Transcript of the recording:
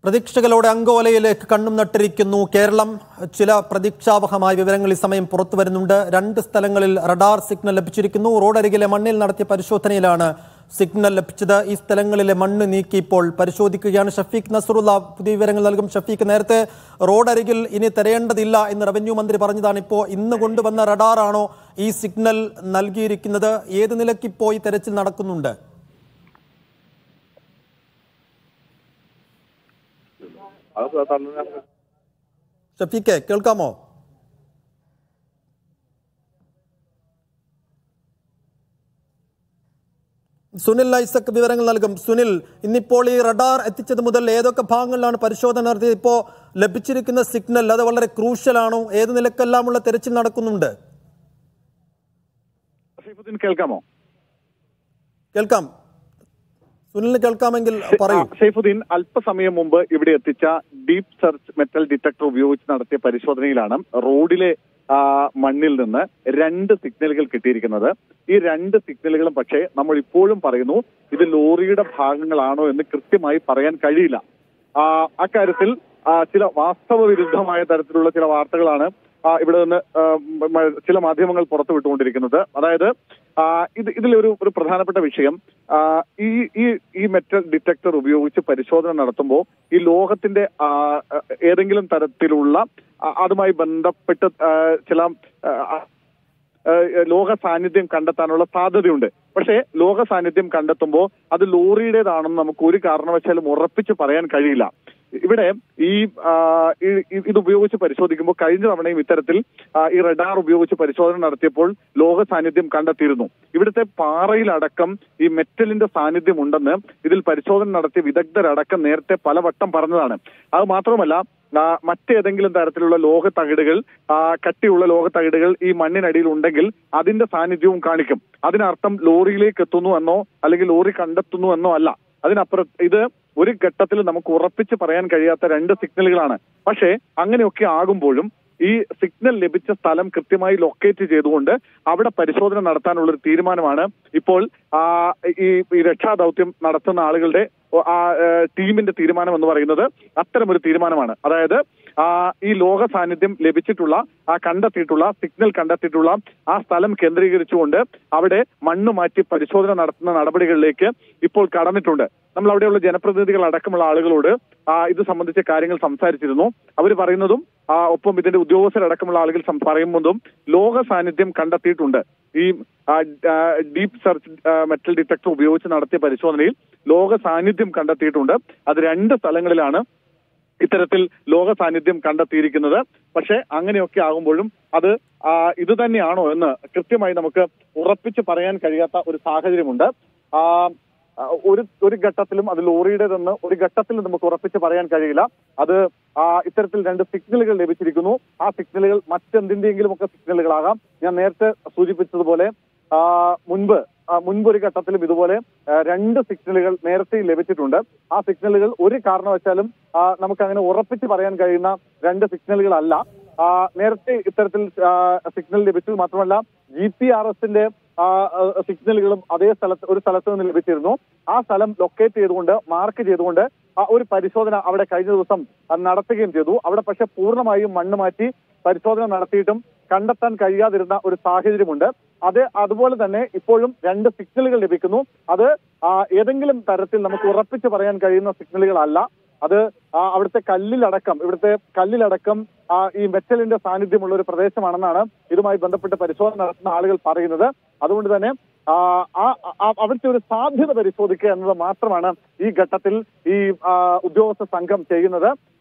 പ്രതീക്ഷകളോടെ അങ്കോലയിലേക്ക് കണ്ണും നട്ടിരിക്കുന്നു കേരളം ചില പ്രതീക്ഷാവഹമായ വിവരങ്ങൾ ഈ സമയം പുറത്തു വരുന്നുണ്ട് രണ്ട് സ്ഥലങ്ങളിൽ റഡാർ സിഗ്നൽ ലഭിച്ചിരിക്കുന്നു റോഡരികിലെ മണ്ണിൽ നടത്തിയ പരിശോധനയിലാണ് സിഗ്നൽ ലഭിച്ചത് ഈ സ്ഥലങ്ങളിലെ മണ്ണ് നീക്കി ഇപ്പോൾ പരിശോധിക്കുകയാണ് ഷഫീഖ് നസറുല്ല പുതിയ വിവരങ്ങൾ നൽകും ഷഫീഖ് നേരത്തെ റോഡരികിൽ ഇനി തിരയേണ്ടതില്ല എന്ന് റവന്യൂ മന്ത്രി പറഞ്ഞതാണ് ഇപ്പോൾ ഇന്ന് കൊണ്ടുവന്ന റഡാറാണോ ഈ സിഗ്നൽ നൽകിയിരിക്കുന്നത് ഏത് നിലയ്ക്ക് ഇപ്പോൾ ഈ തെരച്ചിൽ നടക്കുന്നുണ്ട് അത് തന്നെ ഷഫീഖെ കേൾക്കാമോ സുനിൽ ഐസക് വിവരങ്ങൾ നൽകും സുനിൽ ഇന്നിപ്പോൾ ഈ റഡാർ എത്തിച്ചത് മുതൽ ഏതൊക്കെ ഭാഗങ്ങളിലാണ് പരിശോധന നടത്തിയത് ഇപ്പോൾ ലഭിച്ചിരിക്കുന്ന സിഗ്നൽ അത് വളരെ ക്രൂഷ്യലാണോ ഏത് നിലക്കെല്ലാമുള്ള തെരച്ചിൽ നടക്കുന്നുണ്ട് സൈഫുദ്ദീൻ കേൾക്കാമോ കേൾക്കാം സുനിലിന് കേൾക്കാമെങ്കിൽ പറയൂ ആ, സൈഫുദ്ദീൻ അല്പസമയം മുമ്പ് ഇവിടെ എത്തിച്ച ഡീപ് സെർച്ച് മെറ്റൽ ഡിറ്റക്ടർ ഉപയോഗിച്ച് നടത്തിയ പരിശോധനയിലാണ് റോഡിലെ ആ, മണ്ണിൽ നിന്ന് രണ്ട് സിഗ്നലുകൾ കിട്ടിയിരിക്കുന്നത് ഈ രണ്ട് സിഗ്നലുകളും പക്ഷേ നമ്മൾ ഇപ്പോഴും പറയുന്നു ഇത് ലോറിയുടെ ഭാഗങ്ങളാണോ എന്ന് കൃത്യമായി പറയാൻ കഴിയില്ല ആ, അക്കാര്യത്തിൽ ആ, ചില വാസ്തവ വിരുദ്ധമായ തരത്തിലുള്ള ചില വാർത്തകളാണ് ആ, ഇവിടെ നിന്ന് ആ, മ- ചില മാധ്യമങ്ങൾ പുറത്തുവിട്ടുകൊണ്ടിരിക്കുന്നത് അതായത് ആ, ഇത് ഇതിലൊരു ഒരു പ്രധാനപ്പെട്ട വിഷയം ആ, ഈ ഈ ഈ മെറ്റൽ ഡിറ്റക്ടർ ഉപയോഗിച്ച് പരിശോധന നടത്തുമ്പോൾ ഈ ലോകത്തിന്റെ ആ, ഏതെങ്കിലും തരത്തിലുള്ള ആ, അതുമായി ബന്ധപ്പെട്ട് ആ, ചില ആ, ഏഹ് ലോക സാന്നിധ്യം കണ്ടെത്താനുള്ള സാധ്യതയുണ്ട് പക്ഷേ ലോക സാന്നിധ്യം കണ്ടെത്തുമ്പോൾ അത് ലോറിയുടേതാണെന്ന് നമുക്ക് ഒരു കാരണവശാലും ഉറപ്പിച്ച് പറയാൻ കഴിയില്ല ഇവിടെ ഈ ആ, ഈ- ഈ- ഇത് ഉപയോഗിച്ച് പരിശോധിക്കുമ്പോൾ കഴിഞ്ഞ തവണയും ഇത്തരത്തിൽ ആ, ഈ റഡാർ ഉപയോഗിച്ച് പരിശോധന നടത്തിയപ്പോൾ ലോക സാന്നിധ്യം കണ്ടെത്തിയിരുന്നു ഇവിടുത്തെ പാറയിലടക്കം ഈ മെറ്റലിന്റെ സാന്നിധ്യം ഉണ്ടെന്ന് ഇതിൽ പരിശോധന നടത്തിയ വിദഗ്ധരടക്കം നേരത്തെ പലവട്ടം പറഞ്ഞതാണ് അത് മാത്രമല്ല ആ, മറ്റേതെങ്കിലും തരത്തിലുള്ള ലോക തകിടുകൾ ആ, കട്ടിയുള്ള ലോക തകിടുകൾ ഈ മണ്ണിനടിയിൽ ഉണ്ടെങ്കിൽ അതിന്റെ സാന്നിധ്യവും കാണിക്കും അതിനർത്ഥം ലോറിയിലേക്ക് എത്തുന്നു എന്നോ അല്ലെങ്കിൽ ലോറി കണ്ടെത്തുന്നു എന്നോ അല്ല അതിനപ്പുറം ഇത് ഒരു ഘട്ടത്തിൽ നമുക്ക് ഉറപ്പിച്ച് പറയാൻ കഴിയാത്ത രണ്ട് സിഗ്നലുകളാണ് പക്ഷേ അങ്ങനെയൊക്കെ ആകുമ്പോഴും ഈ സിഗ്നൽ ലഭിച്ച സ്ഥലം കൃത്യമായി ലൊക്കേറ്റ് ചെയ്തുകൊണ്ട് അവിടെ പരിശോധന നടത്താനുള്ള ഒരു തീരുമാനമാണ് ഇപ്പോൾ ആ, ഈ ഈ രക്ഷാദൗത്യം നടത്തുന്ന ആളുകളുടെ ആ ഏ, ടീമിന്റെ തീരുമാനം എന്ന് പറയുന്നത് അത്തരമൊരു തീരുമാനമാണ് അതായത് ആ ഈ ലോക സാന്നിധ്യം ലഭിച്ചിട്ടുള്ള ആ കണ്ടെത്തിയിട്ടുള്ള സിഗ്നൽ കണ്ടെത്തിയിട്ടുള്ള ആ സ്ഥലം കേന്ദ്രീകരിച്ചുകൊണ്ട് അവിടെ മണ്ണ് മാറ്റി പരിശോധന നടത്തുന്ന നടപടികളിലേക്ക് ഇപ്പോൾ കടന്നിട്ടുണ്ട് നമ്മൾ അവിടെയുള്ള ജനപ്രതിനിധികൾ അടക്കമുള്ള ആളുകളോട് ആ ഇത് സംബന്ധിച്ച കാര്യങ്ങൾ സംസാരിച്ചിരുന്നു അവർ പറയുന്നതും ആ ഒപ്പം ഇതിന്റെ ഉദ്യോഗസ്ഥരടക്കമുള്ള ആളുകൾ സം- പറയുന്നതും ലോക സാന്നിധ്യം കണ്ടെത്തിയിട്ടുണ്ട് ഈ ഡീപ് സെർച്ച് മെറ്റൽ ഡിറ്റക്ടർ ഉപയോഗിച്ച് നടത്തിയ പരിശോധനയിൽ ലോക സാന്നിധ്യം കണ്ടെത്തിയിട്ടുണ്ട് അത് രണ്ട് സ്ഥലങ്ങളിലാണ് ഇത്തരത്തിൽ ലോക സാന്നിധ്യം കണ്ടെത്തിയിരിക്കുന്നത് പക്ഷെ അങ്ങനെയൊക്കെ ആകുമ്പോഴും അത് ആ, ഇത് തന്നെയാണോ എന്ന് കൃത്യമായി നമുക്ക് ഉറപ്പിച്ച് പറയാൻ കഴിയാത്ത ഒരു സാഹചര്യമുണ്ട് ആ, ആ, ഒരു ഒരു ഘട്ടത്തിലും അത് ലോറിയുടേതെന്ന് ഒരു ഘട്ടത്തിലും നമുക്ക് ഉറപ്പിച്ച് പറയാൻ കഴിയില്ല അത് ആ, ഇത്തരത്തിൽ രണ്ട് സിഗ്നലുകൾ ലഭിച്ചിരിക്കുന്നു ആ സിഗ്നലുകൾ മറ്റെന്തിന്റെയെങ്കിലും ഒക്കെ സിഗ്നലുകളാകാം ഞാൻ നേരത്തെ സൂചിപ്പിച്ചതുപോലെ ആ, മുൻപ് ആ, മുൻപൊരു ഘട്ടത്തിലും ഇതുപോലെ ആ, രണ്ട് സിഗ്നലുകൾ നേരത്തെ ലഭിച്ചിട്ടുണ്ട് ആ സിഗ്നലുകൾ ഒരു കാരണവശാലും ആ, നമുക്ക് അങ്ങനെ ഉറപ്പിച്ച് പറയാൻ കഴിയുന്ന രണ്ട് സിഗ്നലുകളല്ല ആ, നേരത്തെ ഇത്തരത്തിൽ ആ, സിഗ്നൽ ലഭിച്ചത് മാത്രമല്ല ജി പി ആർ എസിന്റെ സിഗ്നലുകളും അതേ സ്ഥലത്ത് ഒരു സ്ഥലത്ത് നിന്ന് ലഭിച്ചിരുന്നു ആ സ്ഥലം ലൊക്കേറ്റ് ചെയ്തുകൊണ്ട് മാർക്ക് ചെയ്തുകൊണ്ട് ആ ഒരു പരിശോധന അവിടെ കഴിഞ്ഞ ദിവസം ആ, നടത്തുകയും ചെയ്തു അവിടെ പക്ഷെ പൂർണ്ണമായും മണ്ണ് മാറ്റി പരിശോധന നടത്തിയിട്ടും കണ്ടെത്താൻ കഴിയാതിരുന്ന ഒരു സാഹചര്യമുണ്ട് അത് അതുപോലെ തന്നെ ഇപ്പോഴും രണ്ട് സിഗ്നലുകൾ ലഭിക്കുന്നു അത് ആ, ഏതെങ്കിലും തരത്തിൽ നമുക്ക് ഉറപ്പിച്ച് പറയാൻ കഴിയുന്ന സിഗ്നലുകളല്ല അത് ആ, അവിടുത്തെ കല്ലിലടക്കം ഇവിടുത്തെ കല്ലിലടക്കം ആ, ഈ മെറ്റലിന്റെ സാന്നിധ്യമുള്ള ഒരു പ്രദേശമാണെന്നാണ് ഇതുമായി ബന്ധപ്പെട്ട് പരിശോധന നടത്തുന്ന ആളുകൾ പറയുന്നത് അതുകൊണ്ട് തന്നെ ആ, ആ ആ- അവിടുത്തെ ഒരു സാധ്യത പരിശോധിക്കുക എന്നത് മാത്രമാണ് ഈ ഘട്ടത്തിൽ ഈ ആ, ഉദ്യോഗസ്ഥ സംഘം ചെയ്യുന്നത്